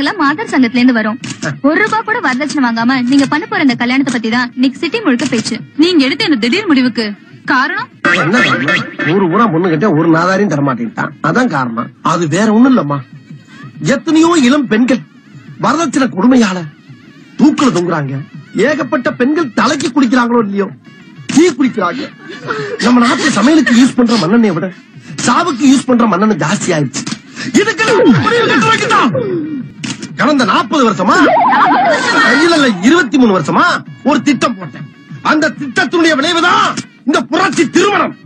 நாங்களாம் மாதர் சங்கத்துல இருந்து வரோம் ஒரு ரூபாய் கூட வரதட்சணை வாங்காம நீங்க பண்ண போற இந்த கல்யாணத்தை பத்தி தான் இன்னைக்கு சிட்டி முழுக்க பேச்சு நீங்க எடுத்த இந்த திடீர் முடிவுக்கு காரணம் என்ன காரணம்? ஒரு ஊரா பொண்ணு கிட்ட ஒரு நாதாரையும் தரமாட்டேன்ட்டான் அதான் காரணம் அது வேற ஒண்ணும் இல்லம்மா எத்தனையோ இளம் பெண்கள் வரதட்சணை கொடுமையால தூக்குல தொங்குறாங்க ஏகப்பட்ட பெண்கள் தலைக்கு குடிக்கிறாங்களோ இல்லையோ டீ குடிக்கிறாங்க நம்ம நாட்டு சமையலுக்கு யூஸ் பண்ற மண்ணெண்ணெயை விட சாவுக்கு யூஸ் பண்ற மண்ணெண்ணெய் ஜாஸ்தி ஆயிடுச்சு இதுக்கு முடிவு கட்டுறதுக்குதான். கடந்த நாற்பது வருஷமா இல்ல இல்ல இருபத்தி மூணு வருஷமா ஒரு திட்டம் போட்டேன் அந்த திட்டத்தினுடைய விளைவுதான் இந்த புரட்சி திருமணம்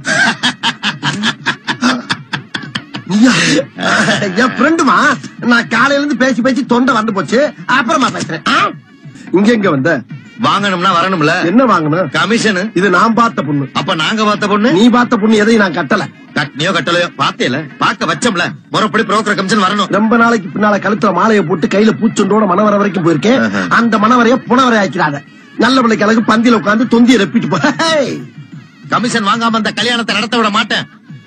நீயா? என் ஃப்ரெண்டுமா நான் காலையில இருந்து பேசி பேசி தொண்டை வந்து போச்சு அப்புறமா பேசுறேன் ஆ? இங்க எங்க வந்த வாங்கணும்னா வரணும்ல என்ன வாங்கணும் கமிஷன் இது நான் பார்த்த பொண்ணு அப்ப நாங்க பார்த்த பொண்ணு நீ பார்த்த பொண்ணு எதையும் நான் கட்டல கட்னியோ கட்டலையோ பார்த்தேல பார்க்க வச்சோம்ல முறைப்படி புரோக்கர் கமிஷன் வரணும் ரொம்ப நாளைக்கு பின்னால கழுத்துல மாலையை போட்டு கையில பூச்சொண்டோட மணவரை வரைக்கும் போயிருக்கேன் ஆஹா. அந்த மணவரைய புனவரை ஆக்கிறாத நல்ல பிள்ளைக்கு அழகு பந்தியில உட்கார்ந்து தொந்தியை ரெப்பிட்டு போ ஹேய்! கமிஷன் வாங்காம அந்த கல்யாணத்தை நடத்த விட மாட்டேன்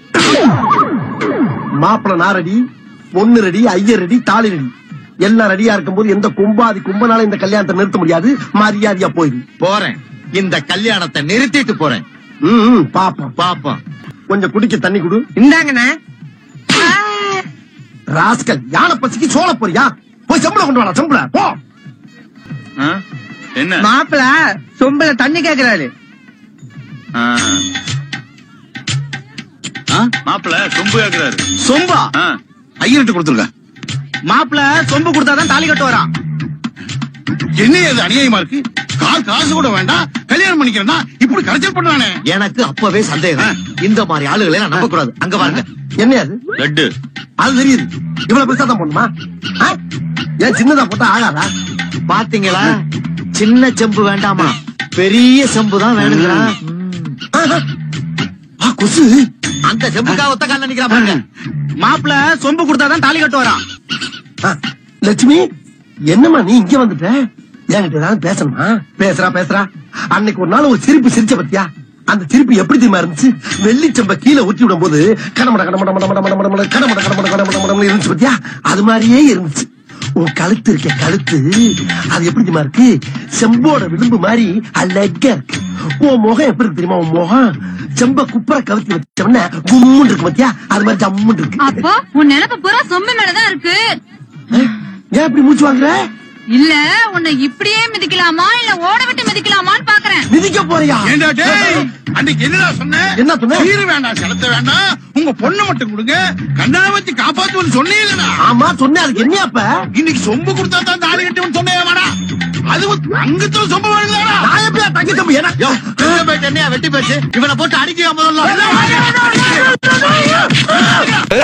மாப்பிள நாரடி பொண்ணு ரெடி ஐயர் ரெடி தாலி ரெடி எல்லாம் ரெடியா இருக்கும்போது எந்த கும்பாதி கும்பனால இந்த கல்யாணத்தை நிறுத்த முடியாது மரியாதையா போயிரு போறேன் இந்த கல்யாணத்தை நிறுத்திட்டு போறேன் ம், ம், பாப்போம் பாப்போம் கொஞ்சம் குடிக்க தண்ணி குடு இந்தாங்கண்ணே ராஸ்கல் யானை பசிக்கு சோழ போறியா போய் சம்பளம் கொண்டு வாடா சம்பளம் போ ஆ? என்ன மாப்பிள சொம்பல தண்ணி கேக்குறாரு ஆ. ஆ? மாப்பிள சொம்பு கேக்குறாரு சொம்பா ஆ. ஐயர்கிட்ட கொடுத்துருங்க மாப்பிள சொம்பு கொடுத்தாதான் தாலி கட்டு வரான் என்ன இது அநியாயமா இருக்கு கால் காசு கூட வேண்டாம் கல்யாணம் பண்ணிக்கிறேன்னா இப்படி கரைச்சல் பண்றானே எனக்கு அப்பவே சந்தேகம் இந்த மாதிரி ஆளுகளை நான் நம்ப கூடாது அங்க பாருங்க என்ன அது லட்டு அது தெரியுது இவ்வளவு பெருசா தான் போடணுமா ஆ? ஏன் சின்னதா போட்டா ஆகாதா பாத்தீங்களா சின்ன செம்பு வேண்டாமா பெரிய செம்பு தான் வேணுங்களா ஆஹா. ஆ, கொசு அந்த செம்புக்காக ஒத்த கால நிக்கிறா பாருங்க மாப்பிள சொம்பு கொடுத்தாதான் தாலி கட்டு வரான் ஆ, லட்சுமி என்னம்மா நீ இங்க வந்துட்ட என்கிட்ட ஏதாவது பேசணுமா பேசுறா பேசுறா அன்னைக்கு ஒரு நாள் ஒரு சிரிப்பு சிரிச்ச பத்தியா அந்த சிரிப்பு எப்படி தெரியுமா இருந்துச்சு வெள்ளிச்சம்ப கீழே ஊற்றி விடும் போது கடமட கடமட மட மட மட மட மட கடமட கடமட கடமட மட இருந்துச்சு பத்தியா அது மாதிரியே இருந்துச்சு உன் கழுத்து இருக்க கழுத்து அது எப்படி தெரியுமா இருக்கு செம்போட விளிம்பு மாதிரி அழகா இருக்கு உன் முகம் எப்படி இருக்கு தெரியுமா உன் முகம் செம்ப குப்புற கவுத்தி வச்சோம்னா கும்முன்னு இருக்கு பத்தியா அது மாதிரி ஜம்முன்னு இருக்கு அப்போ உன் நினைப்பு பூரா சொம்பு மேலதான் இருக்கு ஏன் இப்படி மூச்சு வாங்குற இல்ல உன்னை இப்படியே மிதிக்கலாமா இல்ல ஓட விட்டு மிதிக்கலாமான்னு பாக்குறேன் மிதிக்க போறியா ஏண்டா டேய் அன்னைக்கு என்னடா சொன்ன என்ன சொன்ன? சீரு வேண்டாம் செலுத்த வேண்டாம் உங்க பொண்ணை மட்டும் கொடுங்க கண்ணா வச்சு காப்பாத்துவன்னு சொன்னீங்களா ஆமா சொன்னேன் அதுக்கு என்ன அப்ப இன்னைக்கு சொம்பு கொடுத்தா தான் தாலி கட்டுவன்னு சொன்னேன் வாடா அது அங்கத்துல சொம்பு வேணுங்களா நான் எப்படியா தங்கி தம்பி ஏன்னா யோ, எங்க போயிட்டு என்னையா வெட்டி போச்சு இவனை போட்டு அடிக்க முதல்ல